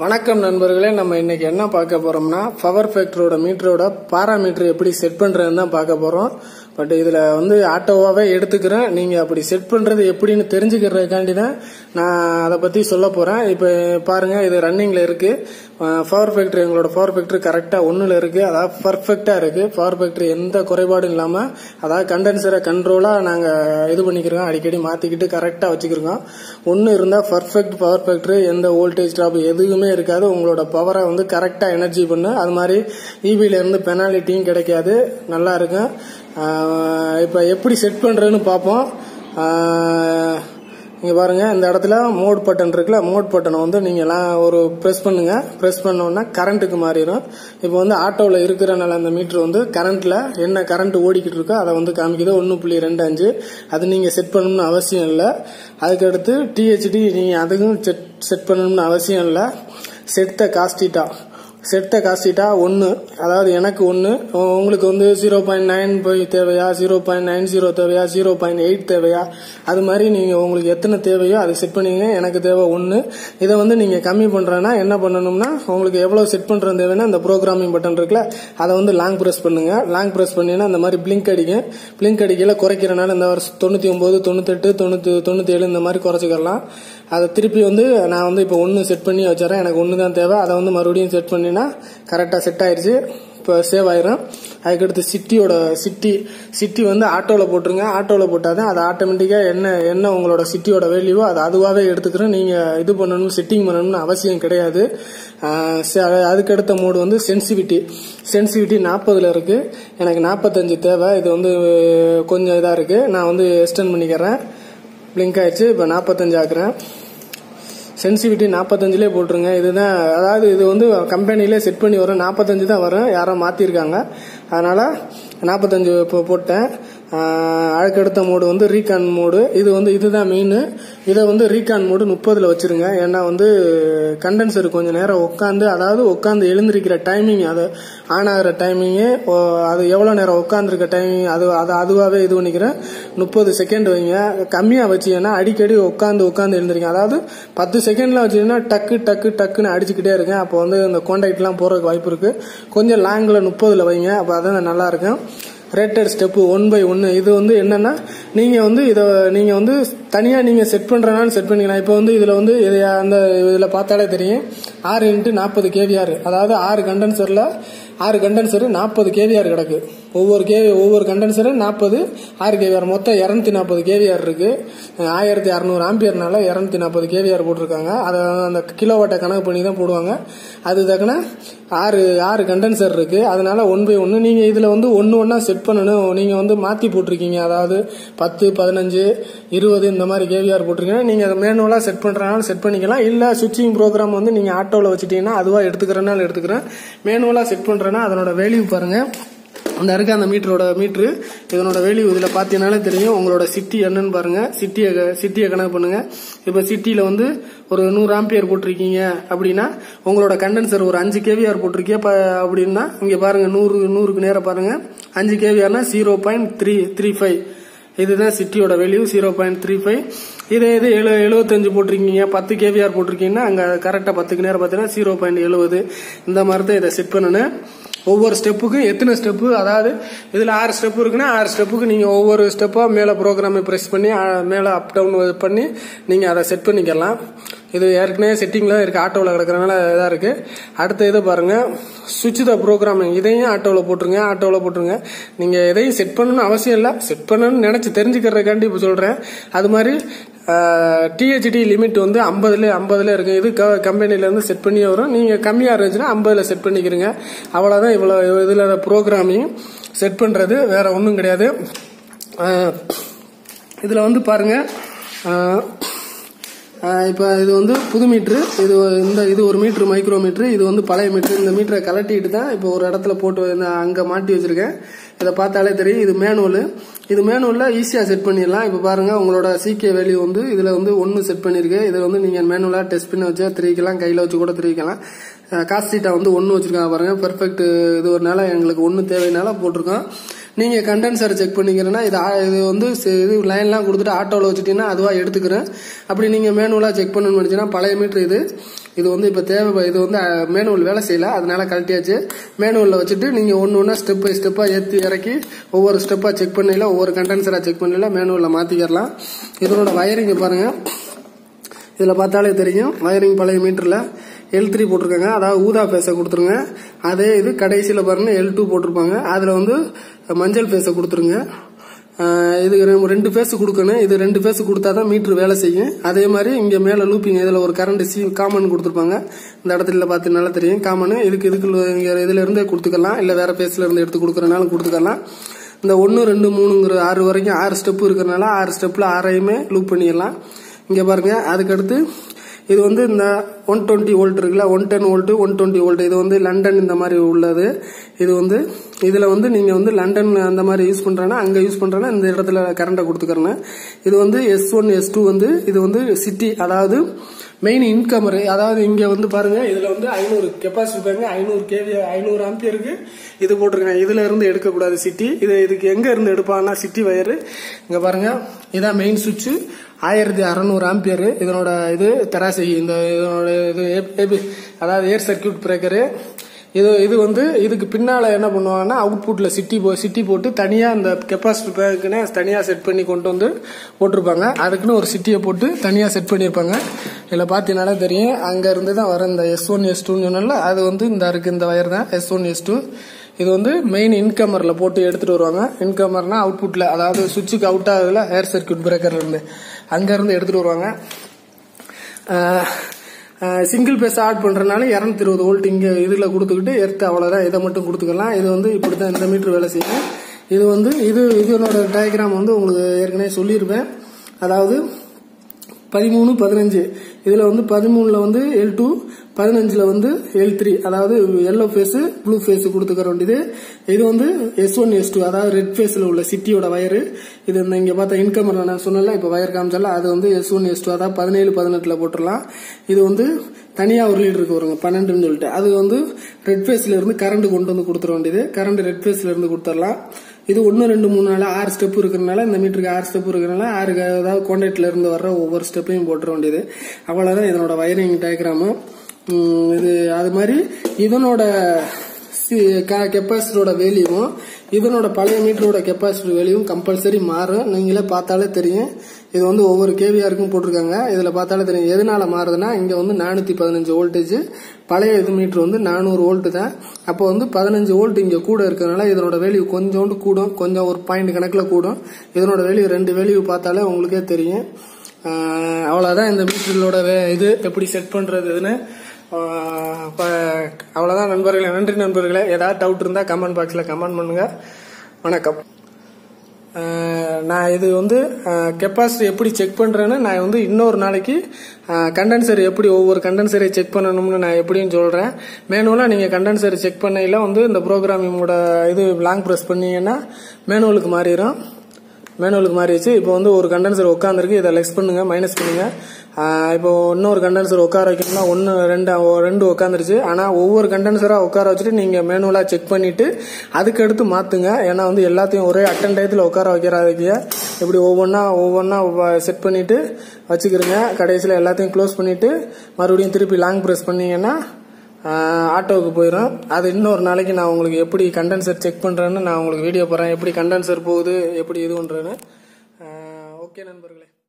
வணக்கம் நண்பர்களே நம்ம இன்னைக்கு என்ன பார்க்க போறோம்னா பவர் ஃபேக்டரோட மீட்டரோட பாராமீட்டர் எப்படி செட் பண்றதுன்னு தான் பார்க்க போறோம் பட் இதுல வந்து ஆட்டோவாவே எடுத்துக்கிறேன் நீங்க அப்படி செட் பண்றது எப்படின்னு தெரிஞ்சுக்கிறதுக்காண்டி தான் நான் அதை பத்தி சொல்ல போறேன் இப்போ பாருங்க இது ரன்னிங்ல இருக்கு பவர் ஃபேக்டரி எங்களோட பவர் ஃபேக்டரி கரெக்டா ஒண்ணுல இருக்கு அதாவது பர்ஃபெக்டா இருக்கு பவர் ஃபேக்டரி எந்த குறைபாடும் இல்லாம அதாவது கண்டென்சரை கண்ட்ரோலா நாங்க இது பண்ணிக்கிறோம் அடிக்கடி மாத்திக்கிட்டு கரெக்டா வச்சுக்கிறோம் ஒன்னு இருந்தா பர்ஃபெக்ட் பவர் ஃபேக்டரி எந்த வோல்டேஜ் ட்ராப் எதுவுமே இருக்காது உங்களோட பவரை வந்து கரெக்டா எனர்ஜி பண்ணு அது மாதிரி இபில இருந்து பெனாலிட்டியும் கிடைக்காது நல்லா இருக்கும் இப்போ எப்படி செட் பண்றதுன்னு பார்ப்போம் ஆஹ் இங்க பாருங்க இந்த இடத்துல மோட் பட்டன் இருக்குல்ல மோட் பட்டனை வந்து நீங்க எல்லாம் ஒரு பிரஸ் பண்ணுங்க பிரஸ் பண்ணோம்னா கரண்ட்டுக்கு மாறிடும் இப்போ வந்து ஆட்டோவில் இருக்கிறனால அந்த மீட்டர் வந்து கரண்ட்ல என்ன கரண்ட் ஓடிக்கிட்டு இருக்கோ அதை வந்து காமிக்குது ஒன்று புள்ளி ரெண்டு அஞ்சு அது நீங்க செட் பண்ணணும்னு அவசியம் இல்லை அதுக்கடுத்து டிஹெச்டி நீங்க அதுக்கும் செட் செட் பண்ணணும்னு அவசியம் இல்லை செட் த காஸ்டிட்டா செட்ட காஸ்டிட்டா ஒன்று அதாவது எனக்கு ஒன்று உங்களுக்கு வந்து ஜீரோ பாயிண்ட் நைன் போய் தேவையா ஜீரோ பாயிண்ட் நைன் ஜீரோ தேவையா ஜீரோ பாயிண்ட் எயிட் தேவையா அது மாதிரி நீங்கள் உங்களுக்கு எத்தனை தேவையோ அதை செட் பண்ணிங்க எனக்கு தேவை ஒன்று இதை வந்து நீங்கள் கம்மி பண்ணுறேன்னா என்ன பண்ணணும்னா உங்களுக்கு எவ்வளோ செட் பண்ணுறது தேவைன்னா இந்த ப்ரோக்ராமிங் பட்டன் இருக்குல்ல அதை வந்து லாங் ப்ரெஸ் பண்ணுங்க லாங் ப்ரெஸ் பண்ணீங்கன்னா இந்த மாதிரி பிளிங்க் அடிக்கும் பிளிங்க் அடிக்கல குறைக்கிறனால இந்த வருஷம் தொண்ணூற்றி ஒம்பது தொண்ணூத்தெட்டு தொண்ணூற்றி தொண்ணூற்றி ஏழு இந்த மாதிரி குறைச்சிக்கலாம் அதை திருப்பி வந்து நான் வந்து இப்போ ஒன்று செட் பண்ணி வச்சுறேன் எனக்கு ஒன்று தான் தேவை அதை வந்து மறுபடியும் செட் பண்ணினா கரெக்டாக செட் ஆயிருச்சு இப்போ சேவ் ஆயிரும் அதுக்கடுத்து சிட்டியோட சிட்டி சிட்டி வந்து ஆட்டோவில் போட்டுருங்க ஆட்டோவில் போட்டால் தான் அது ஆட்டோமேட்டிக்காக என்ன என்ன உங்களோட சிட்டியோட வேல்யூவோ அது அதுவாகவே எடுத்துக்கிறோம் நீங்கள் இது பண்ணணும் செட்டிங் பண்ணணும்னு அவசியம் கிடையாது அதுக்கடுத்த மோடு வந்து சென்சிவிட்டி சென்சிவிட்டி நாற்பதுல இருக்கு எனக்கு நாற்பத்தஞ்சு தேவை இது வந்து கொஞ்சம் இதாக இருக்கு நான் வந்து எக்ஸ்டெண்ட் பண்ணிக்கிறேன் பிளிங்க் ஆயிடுச்சு இப்போ நாற்பத்தஞ்சு ஆக்குறேன் சென்சிவிட்டி நாற்பத்தஞ்சிலே போட்டுருங்க இதுதான் அதாவது இது வந்து கம்பெனிலே செட் பண்ணி வரும் நாற்பத்தஞ்சு தான் வரும் யாரோ மாற்றிருக்காங்க அதனால் நாற்பத்தஞ்சு இப்போ போட்டேன் அதுக்கடுத்த மோடு வந்து ரீகான் மோடு இது வந்து இதுதான் மெயின் இதை வந்து ரீகான் மோடு முப்பதில் வச்சிருங்க ஏன்னா வந்து கண்டென்சர் கொஞ்சம் நேரம் உட்காந்து அதாவது உட்காந்து எழுந்திருக்கிற டைமிங் அது ஆன் ஆகிற டைமிங்கு அது எவ்வளோ நேரம் உட்காந்துருக்க டைமிங் அது அது அதுவாகவே இது பண்ணிக்கிறேன் முப்பது செகண்ட் வைங்க கம்மியாக வச்சீங்கன்னா அடிக்கடி உட்காந்து உட்காந்து எழுந்திருக்கீங்க அதாவது பத்து செகண்ட்ல வச்சீங்கன்னா டக்கு டக்கு டக்குன்னு அடிச்சுக்கிட்டே இருக்கேன் அப்போ வந்து இந்த கான்டாக்ட்லாம் போகிறதுக்கு வாய்ப்பு இருக்கு கொஞ்சம் லாங்கில் முப்பதில் வைங்க அப்போ அதான் நல்லா இருக்கும் ரேட்டட் ஸ்டெப்பு ஒன் பை ஒன்று இது வந்து என்னன்னா நீங்கள் வந்து இதை நீங்கள் வந்து தனியாக நீங்கள் செட் பண்ணுறனாலும் செட் பண்ணிக்கலாம் இப்போ வந்து இதில் வந்து இதை அந்த இதில் பார்த்தாலே தெரியும் ஆறு இன்ட்டு நாற்பது கேவிஆர் அதாவது ஆறு கண்டென்சரில் ஆறு கண்டென்சரு நாற்பது கேவிஆர் கிடக்கு ஒவ்வொரு கே ஒவ்வொரு கண்டென்சரும் நாற்பது ஆறு கேவிஆர் மொத்தம் இரநூத்தி நாற்பது கேவிஆர் இருக்கு ஆயிரத்தி அறநூறு ஆம்பியர்னால இரநூத்தி நாற்பது கேவிஆர் போட்டிருக்காங்க அதை அந்த கிலோவாட்டை கணக்கு பண்ணி தான் போடுவாங்க அது தக்கன ஆறு ஆறு கண்டென்சர் இருக்கு அதனால ஒன் பை ஒன்று நீங்க இதுல வந்து ஒன்னு ஒன்னா செட் பண்ணணும் நீங்க வந்து மாத்தி போட்டிருக்கீங்க அதாவது பத்து பதினஞ்சு இருபது இந்த மாதிரி கேவிஆர் போட்டிருக்கீங்க நீங்க அதை மேனுவலா செட் பண்றதுனால செட் பண்ணிக்கலாம் இல்ல சுவிட்சிங் ப்ரோக்ராம் வந்து நீங்க ஆட்டோவில் வச்சுட்டீங்கன்னா அதுவா எடுத்துக்கிறனால எடுத்துக்கிறேன் மேனுவலா செட் பண்றேன்னா அதனோட வேல்யூ பாருங்க அந்த இருக்க அந்த மீட்டரோட மீட்ரு இதனோட வேல்யூ இதில் பார்த்தீங்கனாலே தெரியும் உங்களோட சிட்டி என்னன்னு பாருங்க சிட்டியை சிட்டியை கணக்கு பண்ணுங்க இப்போ சிட்டியில் வந்து ஒரு நூறு ஆம்பியர் போட்டிருக்கீங்க அப்படின்னா உங்களோட கண்டென்சர் ஒரு அஞ்சு கேவிஆர் போட்டிருக்கீங்க அப்படின்னா இங்கே பாருங்க நூறு நூறுக்கு நேரம் பாருங்க அஞ்சு கேவிஆர்னா zero point three three five இதுதான் சிட்டியோட value zero point three five இதே இது எழு எழுபத்தஞ்சு போட்டிருக்கீங்க பத்து கேவிஆர் போட்டிருக்கீங்கன்னா அங்கே கரெக்டாக பத்துக்கு நேரம் பார்த்தீங்கன்னா ஜீரோ பாயிண்ட் எழுபது இந்த மாதிரி தான் இதை செட் பண்ணணும் ஒவ்வொரு ஸ்டெப்புக்கும் எத்தனை ஸ்டெப்பு அதாவது இதில் ஆறு ஸ்டெப் இருக்குன்னா ஆறு ஸ்டெப்புக்கு நீங்கள் ஒவ்வொரு ஸ்டெப்பாக மேலே ப்ரோக்ராமை ப்ரெஸ் பண்ணி மேலே அப் டவுன் பண்ணி நீங்கள் அதை செட் பண்ணிக்கலாம் இது ஏற்கனவே செட்டிங்கில் இருக்குது ஆட்டோவில் கிடக்கிறனால இதாக இருக்குது அடுத்த இதை பாருங்கள் சுவிட்ச் த ப்ரோக்ராமிங் இதையும் ஆட்டோவில் போட்டுருங்க ஆட்டோவில் போட்டுருங்க நீங்கள் எதையும் செட் பண்ணணும்னு அவசியம் இல்லை செட் பண்ணணும்னு நினச்சி தெரிஞ்சுக்கிறதுக்காண்டி இப்போ சொல்கிறேன் அது மாதிரி டிஹெச்டி லிமிட் வந்து ஐம்பதுல ஐம்பதுல இருக்கு இது கம்பெனிலேருந்து செட் பண்ணி வரும் நீங்கள் கம்மியாக இருந்துச்சுன்னா ஐம்பதுல செட் பண்ணிக்கிறீங்க அவ்வளோதான் இவ்வளோ இதில் ப்ரோக்ராமிங் செட் பண்ணுறது வேற ஒன்றும் கிடையாது இதில் வந்து பாருங்கள் இப்போ இது வந்து புது மீட்ரு இது இந்த இது ஒரு மீட்ரு மைக்ரோ மீட்ரு இது வந்து பழைய மீட்ரு இந்த மீட்டரை கலட்டிட்டு தான் இப்போ ஒரு இடத்துல போட்டு அங்கே மாட்டி வச்சிருக்கேன் இதை பார்த்தாலே தெரியும் இது மேனுவல் இது மேனுவலில் ஈஸியாக செட் பண்ணிடலாம் இப்போ பாருங்க உங்களோட சீக்கிய வேல்யூ வந்து இதில் வந்து ஒன்று செட் பண்ணியிருக்கு இதில் வந்து நீங்கள் மேனுவலாக டெஸ்ட் பண்ணி வச்சா திரிக்கலாம் கையில் வச்சு கூட திரிக்கலாம் காஸ்ட் சீட்டா வந்து ஒன்று வச்சிருக்காங்க பாருங்க பெர்ஃபெக்ட் இது ஒருனால எங்களுக்கு ஒன்று தேவைனால போட்டிருக்கோம் நீங்கள் கண்டென்சரை செக் பண்ணிக்கிறேன்னா இது ஆ- இது வந்து சி- இது லைன்லாம் கொடுத்துட்டு ஆட்டோவில் வச்சுட்டீங்கன்னா அதுவாக எடுத்துக்கிறேன் அப்படி நீங்கள் மேனுவலாக செக் பண்ணணும்னு நினச்சின்னா பழைய மீட்ரு இது இது வந்து இப்போ தேவை இது வந்து மேனுவல் வேலை செய்யல அதனால கழட்டியாச்சு மேனுவலில் வச்சுட்டு நீங்கள் ஒன்று ஒன்றா ஸ்டெப் பை ஸ்டெப்பாக ஏற்றி இறக்கி ஒவ்வொரு ஸ்டெப்பாக செக் பண்ணல ஒவ்வொரு கண்டென்சராக செக் பண்ணல மேனுவலில் மாற்றிக்கிறலாம் இதனோட வயரிங்கை பாருங்கள் இதில் பார்த்தாலே தெரியும் வயரிங் பழைய மீட்டரில் எல் த்ரீ போட்டிருக்காங்க அதாவது ஊதா ஃபேஸை கொடுத்துருங்க அதே இது கடைசியில் பாருங்க எல் டூ போட்டிருப்பாங்க அதில் வந்து மஞ்சள் ஃபேஸை கொடுத்துருங்க ஆஹ் இது ரெ- ரெண்டு ஃபேஸ் கொடுக்கணும் இது ரெண்டு ஃபேஸ் கொடுத்தா தான் மீட்ரு வேலை செய்யும் அதே மாதிரி இங்கே மேலே லூப்பிங் இதில் ஒரு கரண்ட் சி காமன் கொடுத்துருப்பாங்க இந்த இடத்துல பார்த்து நல்லா தெரியும் காமன் இதுக்கு இதுக்கு இங்கே இதில் இருந்தே கொடுத்துக்கலாம் இல்லை வேற ஃபேஸில் இருந்து எடுத்து கொடுக்குறனாலும் கொடுத்துக்கலாம் இந்த ஒன்று ரெண்டு மூணுங்கிற ஆறு வரைக்கும் ஆறு ஸ்டெப்பு இருக்கிறனால ஆறு ஸ்டெப்பில் ஆறையுமே லூப் பண்ணிடலாம் இங்கே பாருங்க அதுக்கடுத்து இது வந்து இந்த ஒன் டுவெண்ட்டி வோல்ட் இருக்குல்ல one ten volt one twenty volt இது வந்து லண்டன் இந்த மாதிரி உள்ளது இது வந்து இதில் வந்து நீங்கள் வந்து லண்டன் அந்த மாதிரி யூஸ் பண்ணுறேன்னா அங்கே யூஸ் பண்ணுறேன்னா இந்த இடத்துல கரண்ட்டை கொடுத்துக்கிறேன் இது வந்து எஸ் ஒன் எஸ் டூ வந்து இது வந்து சிட்டி அதாவது மெயின் இன்கம் அதாவது இங்கே வந்து பாருங்க இதில் வந்து ஐநூறு கெப்பாசிட்டி பாருங்க ஐநூறு கேவி ஐநூறு ஆம்பியருக்கு இது போட்டிருக்கேன் இதுல இருந்து எடுக்கக்கூடாது சிட்டி இது இதுக்கு எங்க இருந்து எடுப்பாங்கன்னா சிட்டி வயரு இங்க பாருங்க இதான் மெயின் சுவிட்ச் ஆயிரத்தி அறநூறு ஆம்பியர் இதனோட இது தராசி இந்த இதனோட இது ஏபி அதாவது ஏர் சர்க்கியூட் பிரேக்கரு இது இது வந்து இதுக்கு பின்னால என்ன பண்ணுவாங்கன்னா அவுட்புட்ல சிட்டி போ சிட்டி போட்டு தனியா இந்த கெப்பாசிட்டி பேக்குன்னு தனியா செட் பண்ணி கொண்டு வந்து போட்டிருப்பாங்க அதுக்குன்னு ஒரு சிட்டியை போட்டு தனியா செட் பண்ணியிருப்பாங்க இதில் பார்த்தீங்கனாலே தெரியும் அங்க இருந்து தான் வர இந்த எஸ் ஒன் எஸ் டூன்னு சொன்னால அது வந்து இந்த இருக்கு இந்த வயர் தான் எஸ் ஒன் எஸ் டூ இது வந்து மெயின் இன்கமரில் போட்டு எடுத்துட்டு வருவாங்க இன்கமர்னா அவுட்புட்ல அதாவது சுவிட்சுக்கு அவுட் ஆகுதுல ஏர் சர்க்கியூட் பிரேக்கர்ல இருந்து அங்க இருந்து எடுத்துட்டு வருவாங்க சிங்கிள் பேஸ் ஆட் பண்றதுனால இரநூத்தி இருபது வோல்ட் இங்க இதுல கொடுத்துக்கிட்டு எர்த்து அவ்வளவுதான் இதை மட்டும் கொடுத்துக்கலாம் இது வந்து இப்படித்தான் இந்த மீட்டர் வேலை செய்யும் இது வந்து இது இதனோட டயக்ராம் வந்து உங்களுக்கு ஏற்கனவே சொல்லியிருப்பேன் அதாவது பதிமூணு பதினஞ்சு இதுல வந்து பதிமூணுல வந்து எல் டூ பதினஞ்சுல வந்து எல் த்ரீ அதாவது எல்லோ ஃபேஸ் ப்ளூ ஃபேஸ் கொடுத்துக்கிற வேண்டியது இது வந்து எஸ் ஒன் எஸ் டூ அதாவது ரெட் ஃபேஸ்ல உள்ள சிட்டியோட வயரு இது இந்த இங்க பார்த்தா இன்கம் நான் சொன்னல இப்ப வயர் காமிச்சால அது வந்து எஸ் ஒன் எஸ் டூ அதாவது பதினேழு பதினெட்டுல போட்டுடலாம் இது வந்து தனியா ஒரு லீடருக்கு வருங்க பன்னெண்டுன்னு சொல்லிட்டு அது வந்து ரெட் ஃபேஸ்ல இருந்து கரண்ட் கொண்டு வந்து கொடுத்துட வேண்டியது கரண்ட் ரெட் ஃபேஸ்ல இருந்து கொடுத்துடலாம் இது ஒன்று ரெண்டு மூணு நாள் ஆறு ஸ்டெப் இருக்கிறனால இந்த மீட்டருக்கு ஆறு ஸ்டெப் இருக்கிறனால ஆறு க- அதாவது கான்டாக்ட்ல இருந்து வர்ற ஒவ்வொரு ஸ்டெப்பையும் போட்டுற வேண்டியது அவ்வளவுதான் இதனோட வயரிங் டயக்ராமு இது அது மாதிரி இதனோட கெப்பாசிட்டரோட வேல்யூவும் இதனோட பழைய மீட்டரோட கெப்பாசிட்டி வேல்யூவும் கம்பல்சரி மாறும் நீங்களே பார்த்தாலே தெரியும் இது வந்து ஒவ்வொரு கேவிஆருக்கும் போட்டிருக்காங்க இதுல பார்த்தாலே தெரியும் எதனால மாறுதுன்னா இங்க வந்து நானூத்தி பதினஞ்சு வோல்டேஜ் பழைய இது மீட்டர் வந்து நானூறு வோல்ட் தான் அப்போ வந்து பதினஞ்சு வோல்ட் இங்க கூட இருக்கிறதுனால இதனோட வேல்யூ கொஞ்சோண்டு கூடும் கொஞ்சம் ஒரு பாயிண்ட் கணக்கில் கூடும் இதனோட வேல்யூ ரெண்டு வேல்யூ பார்த்தாலே உங்களுக்கே தெரியும் ஆஹ் அவ்வளவுதான் இந்த மீட்டர்களோட வே- இது எப்படி செட் பண்றதுன்னு ஆஹ் இப்ப அவ்வளவுதான் நண்பர்களே நன்றி நண்பர்களே ஏதாவது டவுட் இருந்தா கமெண்ட் பாக்ஸ்ல கமெண்ட் பண்ணுங்க வணக்கம் ஆஹ் நான் இது வந்து கெப்பாசிட்டி எப்படி செக் பண்றேன்னு நான் வந்து இன்னொரு நாளைக்கு கண்டென்சர் எப்படி ஒவ்வொரு கண்டென்சரை செக் பண்ணணும்னு நான் எப்படின்னு சொல்றேன் மேனுவலா நீங்க கண்டென்சர் செக் பண்ணையில வந்து இந்த ப்ரோக்ராமிங்கோட இது லாங் ப்ரெஸ் பண்ணீங்கன்னா மேனுவலுக்கு மாறிடும் மேனுவலுக்கு மாறிடுச்சு இப்போ வந்து ஒரு கண்டென்சர் உட்காந்துருக்கு இதை லெஸ் பண்ணுங்க மைனஸ் பண்ணுங்க ஆஹ் இப்போ இன்னொரு கண்டென்சர் உட்கார வைக்கணும்னா ஒன்று ரெண்டு ஒ- ரெண்டு உட்காந்துருச்சு ஆனால் ஒவ்வொரு கண்டென்சராக உட்கார வச்சுட்டு நீங்கள் மேனுவலாக செக் பண்ணிட்டு அதுக்கடுத்து மாற்றுங்க ஏன்னா வந்து எல்லாத்தையும் ஒரே அட்டன் டயத்தில் உட்கார வைக்கிறாதீங்க இப்படி ஒவ்வொன்றா ஒவ்வொன்றா செட் பண்ணிட்டு வச்சுக்கிறீங்க கடைசியில் எல்லாத்தையும் க்ளோஸ் பண்ணிட்டு மறுபடியும் திருப்பி லாங் ப்ரெஸ் பண்ணீங்கன்னா ஆஹ் ஆட்டோவுக்கு போயிடும் அது இன்னொரு நாளைக்கு நான் உங்களுக்கு எப்படி கண்டென்சர் செக் பண்ணுறேன்னு நான் உங்களுக்கு வீடியோ போடுறேன் எப்படி கண்டென்சர் போகுது எப்படி இது பண்ணுறேன்னு ஓகே நண்பர்களே